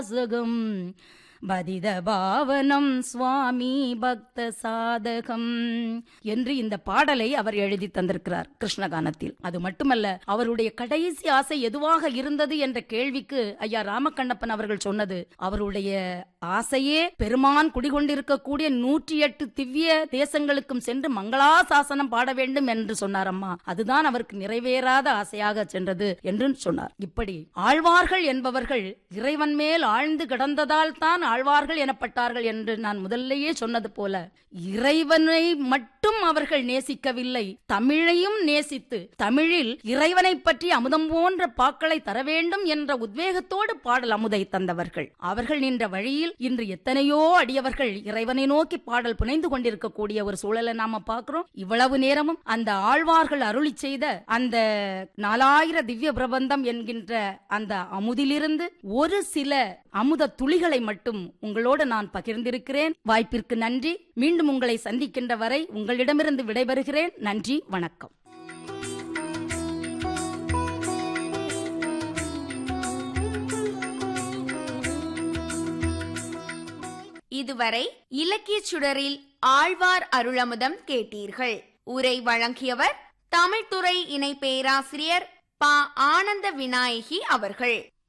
வாசகம் பதித பாவனம் சுவாமி பக்த சாதகம் என்று இந்த பாடலை அவர் எழுதி தந்திருக்கிறார் கிருஷ்ணகானத்தில் அது மட்டுமல்ல அவருடைய கடைசி ஆசை எதுவாக இருந்தது என்ற கேள்விக்கு ஐயா ராமக்கண்ணப்பன் அவர்கள் சொன்னது அவருடைய ஆசையே பெருமான் குடிகொண்டிருக்கக்கூடிய நூற்றி எட்டு திவ்ய தேசங்களுக்கும் சென்று மங்களாசாசனம் பாட வேண்டும் என்று சொன்னார் அம்மா அதுதான் அவருக்கு நிறைவேறாத ஆசையாக சென்றது என்று சொன்னார் இப்படி ஆழ்வார்கள் என்பவர்கள் இறைவன் மேல் ஆழ்ந்து கிடந்ததால் தான் ஆழ்வார்கள் எனப்பட்டார்கள் என்று நான் முதல்லேயே சொன்னது போல இறைவனை மட்டும் அவர்கள் நேசிக்கவில்லை தமிழையும் நேசித்து தமிழில் இறைவனை பற்றி அமுதம் போன்ற பாக்களை தர வேண்டும் என்ற உத்வேகத்தோடு பாடல் அமுதை தந்தவர்கள் அவர்கள் நின்ற வழியில் இன்று எத்தனையோ அடியவர்கள் இறைவனை நோக்கி பாடல் புனைந்து கொண்டிருக்கக்கூடிய ஒரு சூழலை நாம பார்க்கிறோம் இவ்வளவு நேரமும் அந்த ஆழ்வார்கள் அருளி செய்த அந்த நாலாயிர திவ்ய பிரபந்தம் என்கின்ற அந்த அமுதிலிருந்து ஒரு சில அமுத துளிகளை மட்டும் உங்களோடு நான் பகிர்ந்திருக்கிறேன் வாய்ப்பிற்கு நன்றி மீண்டும் உங்களை சந்திக்கின்ற வரை உங்களிடமிருந்து விடைபெறுகிறேன் நன்றி வணக்கம் இதுவரை இலக்கிய சுடரில் ஆழ்வார் அருளமுதம் கேட்டீர்கள் உரை வழங்கியவர் தமிழ்துறை இணை பேராசிரியர் ப ஆனந்த விநாயகி அவர்கள்